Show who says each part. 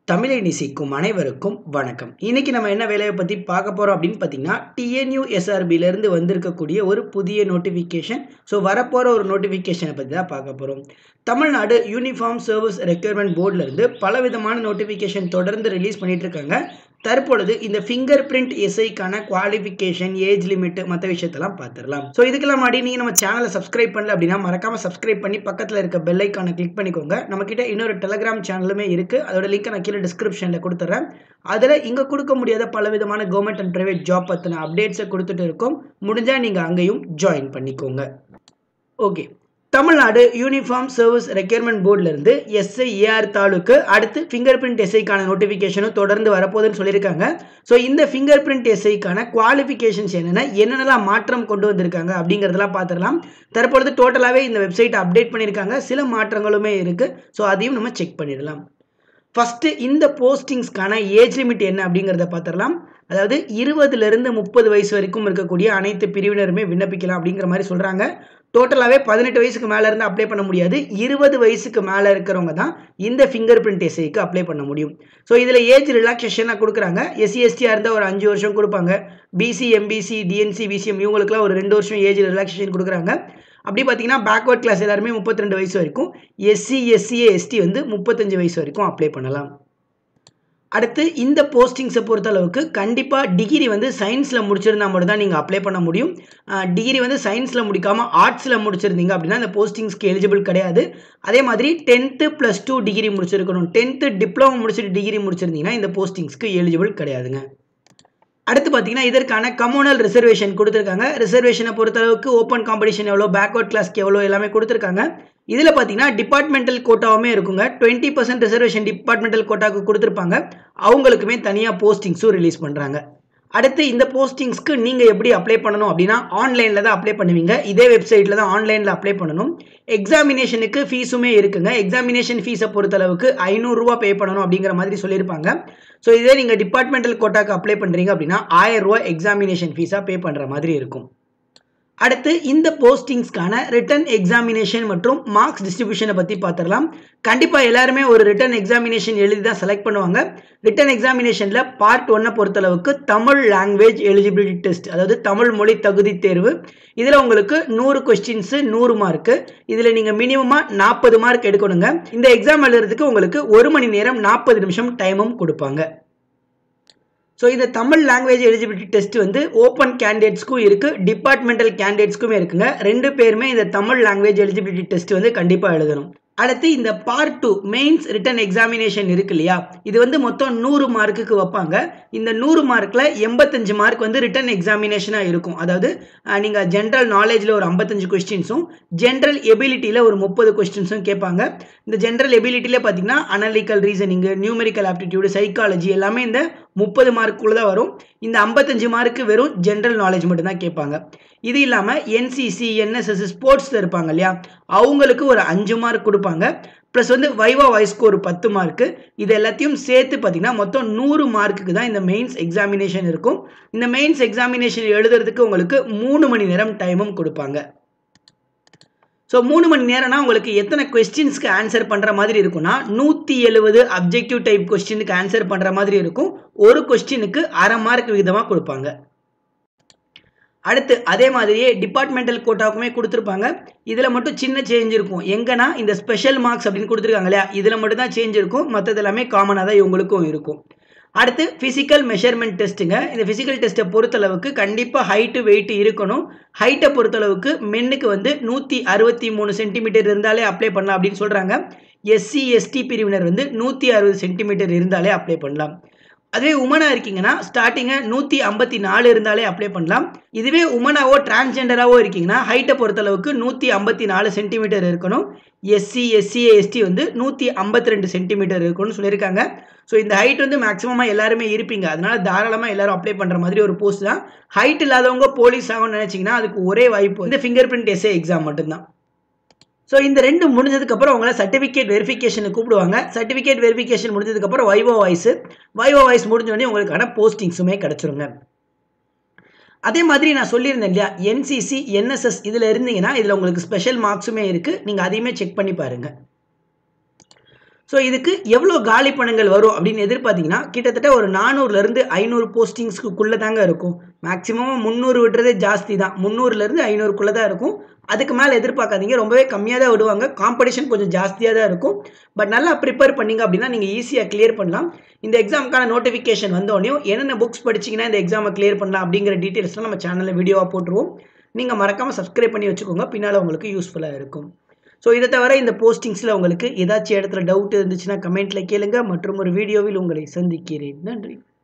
Speaker 1: தமிழை நேசிக்கும் அனைவருக்கும் வணக்கம் இன்னைக்கு நம்ம என்ன வேலையை பற்றி பார்க்க போகிறோம் அப்படின்னு பார்த்தீங்கன்னா டிஎன்யூ எஸ்ஆர்பியிலேருந்து வந்திருக்கக்கூடிய ஒரு புதிய நோட்டிஃபிகேஷன் ஸோ வரப்போகிற ஒரு நோட்டிஃபிகேஷனை பற்றி தான் பார்க்க போகிறோம் தமிழ்நாடு யூனிஃபார்ம் சர்வீஸ் ரெக்யர்மெண்ட் போர்டிலேருந்து பல விதமான நோட்டிஃபிகேஷன் தொடர்ந்து ரிலீஸ் பண்ணிட்டு இருக்காங்க தற்பொழுது இந்த ஃபிங்கர் பிரிண்ட் எஸ்ஐக்கான குவாலிஃபிகேஷன் ஏஜ் லிமிட் மற்ற விஷயத்தெல்லாம் பார்த்துடலாம் ஸோ இதுக்கெல்லாம் முன்னாடி நீங்கள் நம்ம சேனலை சப்ஸ்கிரைப் பண்ணல அப்படின்னா மறக்காம சப்ஸ்கிரைப் பண்ணி பக்கத்தில் இருக்க பெல் ஐக்கானை கிளிக் பண்ணிக்கோங்க நம்மக்கிட்ட இன்னொரு டெலகிராம் சேனலுமே இருக்குது அதோட லிங்க்கை நான் கீழே டிஸ்கிரிப்ஷனில் கொடுத்துட்றேன் அதில் இங்கே கொடுக்க முடியாத பல விதமான கவர்மெண்ட் அண்ட் ப்ரைவேட் ஜாப் பற்றின அப்டேட்ஸை கொடுத்துட்டு இருக்கோம் முடிஞ்சால் நீங்கள் அங்கேயும் ஜாயின் பண்ணிக்கோங்க okay Tamil Nadu uniform service recruitment போர்டிலிருந்து எஸ்ஐஏஆர் தாலுக்கு அடுத்து ஃபிங்கர் பிரிண்ட் எஸ்ஐக்கான நோட்டிஃபிகேஷனும் தொடர்ந்து வரப்போகுதுன்னு சொல்லியிருக்காங்க ஸோ இந்த ஃபிங்கர் பிரிண்ட் எஸ்ஐக்கான குவாலிஃபிகேஷன்ஸ் என்னென்ன என்னென்னலாம் மாற்றம் கொண்டு வந்திருக்காங்க அப்படிங்கிறதெல்லாம் பார்த்துடலாம் தற்பொழுது டோட்டலாகவே இந்த வெப்சைட் அப்டேட் பண்ணியிருக்காங்க சில மாற்றங்களுமே இருக்குது ஸோ அதையும் நம்ம செக் பண்ணிடலாம் ஃபஸ்ட்டு இந்த போஸ்டிங்ஸ்க்கான ஏஜ் லிமிட் என்ன அப்படிங்கிறத பார்த்துடலாம் அதாவது இருபதுலேருந்து முப்பது வயசு வரைக்கும் இருக்கக்கூடிய அனைத்து பிரிவினருமே விண்ணப்பிக்கலாம் அப்படிங்கிற மாதிரி சொல்கிறாங்க டோட்டலாகவே பதினெட்டு வயசுக்கு மேலே இருந்து அப்ளை பண்ண முடியாது இருபது வயசுக்கு மேலே இருக்கிறவங்க தான் இந்த ஃபிங்கர் பிரிண்ட் எஸ்ஐக்கு அப்ளை பண்ண முடியும் ஸோ இதில் ஏஜ் ரிலாக்ஸேஷனாக கொடுக்குறாங்க எஸ்சி எஸ்டியாக இருந்தால் ஒரு அஞ்சு வருஷம் கொடுப்பாங்க பிசி எம்பிசி டிஎன்சி பிசிஎம் இவங்களுக்குலாம் ஒரு ரெண்டு வருஷம் ஏஜ் ரிலாக்ஸேஷன் கொடுக்குறாங்க அப்படி பார்த்தீங்கன்னா பேக்வர்ட் கிளாஸ் எல்லாருமே முப்பத்தி ரெண்டு வயசு வரைக்கும் எஸ்சி எஸ்சிஏ எஸ்டி வந்து முப்பத்தஞ்சு வயசு வரைக்கும் அப்ளை பண்ணலாம் அடுத்து இந்த போஸ்டிங்ஸை பொறுத்தளவுக்கு கண்டிப்பாக டிகிரி வந்து சயின்ஸில் முடிச்சிருந்தா மட்டும் தான் நீங்கள் அப்ளை பண்ண முடியும் டிகிரி வந்து சயின்ஸில் முடிக்காமல் ஆர்ட்ஸில் முடிச்சிருந்தீங்க அப்படின்னா அந்த போஸ்டிங்ஸ்க்கு எலிஜிபிள் கிடையாது அதே மாதிரி டென்த்து ப்ளஸ் டூ டிகிரி முடிச்சிருக்கணும் டென்த்து டிப்ளமோ முடிச்சுட்டு டிகிரி முடிச்சிருந்தீங்கன்னா இந்த போஸ்டிங்ஸ்க்கு எலிஜிபிள் கிடையாதுங்க அடுத்து பார்த்தீங்கன்னா இதற்கான கம்யூனல் ரிசர்வேஷன் கொடுத்துருக்காங்க ரிசர்வேஷனை பொறுத்தளவுக்கு ஓப்பன் காம்படிஷன் எவ்வளோ பேக்வர்ட் கிளாஸ்க்கு எவ்வளோ எல்லாமே கொடுத்துருக்காங்க இதில் பார்த்தீங்கன்னா டிபார்ட்மெண்டல் கோட்டாவுமே இருக்குங்க டுவெண்ட்டி பர்சன்ட் ரிசர்வேஷன் டிபார்ட்மெண்டல் கோட்டாவுக்கு கொடுத்துருப்பாங்க அவங்களுக்குமே தனியாக போஸ்டிங்ஸும் ரிலீஸ் பண்ணுறாங்க அடுத்து இந்த போஸ்டிங்ஸ்க்கு நீங்கள் எப்படி அப்ளை பண்ணணும் அப்படின்னா ஆன்லைனில் தான் அப்ளை பண்ணுவீங்க இதே வெப்சைட்டில் தான் ஆன்லைனில் அப்ளை பண்ணணும் எக்ஸாமினேஷனுக்கு ஃபீஸுமே இருக்குங்க எக்ஸாமினேஷன் ஃபீஸை பொறுத்தளவுக்கு ஐநூறுரூவா பே பண்ணணும் அப்படிங்கிற மாதிரி சொல்லியிருப்பாங்க ஸோ இதே நீங்கள் டிபார்ட்மெண்டல் கோட்டாக்கு அப்ளை பண்ணுறீங்க அப்படின்னா ஆயிரம் ரூபா எக்ஸாமினேஷன் ஃபீஸாக பே பண்ணுற மாதிரி இருக்கும் அடுத்து இந்த போஸ்டிங்ஸ்க்கான ரிட்டன் எக்ஸாமினேஷன் மற்றும் மார்க்ஸ் டிஸ்ட்ரிபியூஷனை பற்றி பார்த்துடலாம் கண்டிப்பாக எல்லாருமே ஒரு ரிட்டன் எக்ஸாமினேஷன் எழுதி தான் செலக்ட் பண்ணுவாங்க ரிட்டன் எக்ஸாமினேஷனில் பார்ட் ஒன்னை பொறுத்தளவுக்கு தமிழ் லாங்குவேஜ் எலிஜிபிலிட்டி டெஸ்ட் அதாவது தமிழ் மொழி தகுதி தேர்வு இதில் உங்களுக்கு நூறு கொஸ்டின்ஸு நூறு மார்க்கு இதில் நீங்கள் மினிமமாக நாற்பது மார்க் எடுக்கணுங்க இந்த எக்ஸாம் எழுதுறதுக்கு உங்களுக்கு ஒரு மணி நேரம் நாற்பது நிமிஷம் டைமும் கொடுப்பாங்க ஸோ இந்த தமிழ் லாங்குவேஜ் எலிஜிபிலிட்டி டெஸ்ட் வந்து ஓப்பன் கேண்டிடேட்ஸ்க்கும் இருக்குது டிபார்ட்மெண்டல் கேண்டிடேட்ஸ்க்குமே இருக்குங்க ரெண்டு பேருமே இந்த தமிழ் லாங்குவேஜ் எலிஜிபிலிட்டி டெஸ்ட் வந்து கண்டிப்பாக எழுதணும் அடுத்து இந்த part two mains written examination இருக்கு இல்லையா இது வந்து மொத்தம் நூறு மார்க்குக்கு வைப்பாங்க இந்த நூறு மார்க்கில் எண்பத்தஞ்சு மார்க் வந்து ரிட்டன் எக்ஸாமினேஷனாக இருக்கும் அதாவது நீங்கள் ஜென்ரல் நாலேஜில் ஒரு ஐம்பத்தஞ்சு கொஸ்டின்ஸும் ஜென்ரல் எபிலிட்டியில் ஒரு முப்பது கொஸ்டின்ஸும் கேட்பாங்க இந்த ஜென்ரல் எபிலிட்டியில் பார்த்தீங்கன்னா analytical reasoning numerical aptitude psychology எல்லாமே இந்த முப்பது மார்க்குள்ளே தான் வரும் இந்த ஐம்பத்தஞ்சு மார்க்கு வெறும் ஜென்ரல் நாலேஜ் மட்டும்தான் கேட்பாங்க இது இல்லாமல் என்சிசி என்எஸ்எஸ் ஸ்போர்ட்ஸில் இருப்பாங்க இல்லையா அவங்களுக்கு ஒரு அஞ்சு மார்க் கொடுப்பாங்க ப்ளஸ் வந்து வைவா வாய்ஸ்க்கு ஒரு பத்து மார்க்கு இது எல்லாத்தையும் சேர்த்து பார்த்தீங்கன்னா மொத்தம் நூறு மார்க்குக்கு தான் இந்த மெயின்ஸ் எக்ஸாமினேஷன் இருக்கும் இந்த மெயின்ஸ் எக்ஸாமினேஷன் எழுதுறதுக்கு உங்களுக்கு மூணு மணி நேரம் டைமும் கொடுப்பாங்க ஸோ மூணு மணி நேரம்னா உங்களுக்கு எத்தனை கொஸ்டின்ஸ்க்கு ஆன்சர் பண்ணுற மாதிரி இருக்கும்னா நூற்றி எழுபது அப்ஜெக்டிவ் டைப் கொஸ்டினுக்கு ஆன்சர் பண்ணுற மாதிரி இருக்கும் ஒரு கொஸ்டினுக்கு அரை மார்க் விகிதமாக கொடுப்பாங்க அடுத்து அதே மாதிரியே டிபார்ட்மெண்டல் கோட்டாவுக்குமே கொடுத்துருப்பாங்க இதில் மட்டும் சின்ன சேஞ்ச் இருக்கும் எங்கன்னா இந்த ஸ்பெஷல் மார்க்ஸ் அப்படின்னு கொடுத்துருக்காங்க இல்லையா இதில் மட்டும் தான் சேஞ்ச் இருக்கும் மற்றது எல்லாமே காமனாக தான் இவங்களுக்கும் இருக்கும் அடுத்து ஃபிசிக்கல் மெஷர்மெண்ட் டெஸ்ட்டுங்க இந்த ஃபிசிக்கல் டெஸ்ட்டை பொறுத்தளவுக்கு கண்டிப்பாக ஹைட்டு வெயிட் இருக்கணும் ஹைட்டை பொறுத்தளவுக்கு மென்னுக்கு வந்து நூற்றி அறுபத்தி மூணு சென்டிமீட்டர் இருந்தாலே அப்ளை பண்ணலாம் அப்படின்னு சொல்கிறாங்க எஸ்சி எஸ்டி பிரிவினர் வந்து நூற்றி அறுபது சென்டிமீட்டர் இருந்தாலே அப்ளை பண்ணலாம் அதுவே உமனாக இருக்கீங்கன்னா ஸ்டார்டிங்கை நூற்றி ஐம்பத்தி நாலு இருந்தாலே அப்ளை பண்ணலாம் இதுவே உமனாவோ டிரான்ஸ்ஜெண்டராகவோ இருக்கீங்கன்னா ஹைட்டை பொறுத்தளவுக்கு நூற்றி ஐம்பத்தி நாலு சென்டிமீட்டர் இருக்கணும் எஸ்சி எஸ்சிஏ எஸ்டி வந்து நூற்றி ஐம்பத்தி ரெண்டு சென்டிமீட்டர் இருக்கணும்னு சொல்லியிருக்காங்க ஸோ இந்த ஹைட் வந்து மேக்ஸிமமாக எல்லாருமே இருப்பீங்க அதனால தாராளமாக எல்லாரும் அப்ளை பண்ணுற மாதிரி ஒரு போஸ்ட் தான் ஹைட் இல்லாதவங்க போலீஸ் ஆகும்னு நினச்சிங்கன்னா அதுக்கு ஒரே வாய்ப்பு இந்த ஃபிங்கர் பிரிண்ட் எஸ்ஏ எக்ஸாம் மட்டும்தான் ஸோ இந்த ரெண்டு முடிஞ்சதுக்கப்புறம் உங்களை சர்டிஃபிகேட் வெரிஃபிகேஷனுக்கு கூப்பிடுவாங்க சர்டிஃபிகேட் வெரிஃபிகேஷன் முடிஞ்சதுக்கப்புறம் வைவோ வாய்ஸ் வைவோ வாய்ஸ் முடிஞ்சோடனே உங்களுக்கான போஸ்டிங்ஸுமே கிடச்சிருங்க அதே மாதிரி நான் சொல்லியிருந்தேன் இல்லையா என்சிசி என்எஸ்எஸ் இதில் இருந்தீங்கன்னா இதில் உங்களுக்கு ஸ்பெஷல் மார்க்ஸுமே இருக்குது நீங்கள் அதையுமே செக் பண்ணி பாருங்கள் ஸோ இதுக்கு எவ்வளோ காலி பணங்கள் வரும் அப்படின்னு எதிர்பார்த்தீங்கன்னா கிட்டத்தட்ட ஒரு நானூறுலேருந்து ஐநூறு போஸ்டிங்ஸ்க்குள்ளே தாங்க இருக்கும் மேக்ஸிமம் முந்நூறு விடுறதே ஜாஸ்தி தான் முந்நூறுலேருந்து ஐநூறுக்குள்ளே தான் இருக்கும் அதுக்கு மேலே எதிர்பார்க்காதீங்க ரொம்பவே கம்மியாக தான் விடுவாங்க காம்படிஷன் கொஞ்சம் ஜாஸ்தியாக தான் இருக்கும் பட் நல்லா ப்ரிப்பேர் பண்ணிங்க அப்படின்னா நீங்கள் ஈஸியாக கிளியர் பண்ணலாம் இந்த எக்ஸாமுக்கான நோட்டிஃபிகேஷன் வந்தோடனே என்னென்ன புக்ஸ் படிச்சிங்கன்னா இந்த எக்ஸாமை கிளியர் பண்ணலாம் அப்படிங்கிற டீட்டெயில்ஸ்லாம் நம்ம சேனலில் வீடியோவாக போட்டுருவோம் நீங்கள் மறக்காமல் சப்ஸ்கிரைப் பண்ணி வச்சுக்கோங்க பின்னால் உங்களுக்கு யூஸ்ஃபுல்லாக இருக்கும் ஸோ இதை தவிர இந்த போஸ்டிங்ஸில் உங்களுக்கு ஏதாச்சும் இடத்துல டவுட் இருந்துச்சுன்னா கமெண்ட்டில் கேளுங்க மற்றும் ஒரு வீடியோவில் உங்களை சந்திக்கிறேன் நன்றி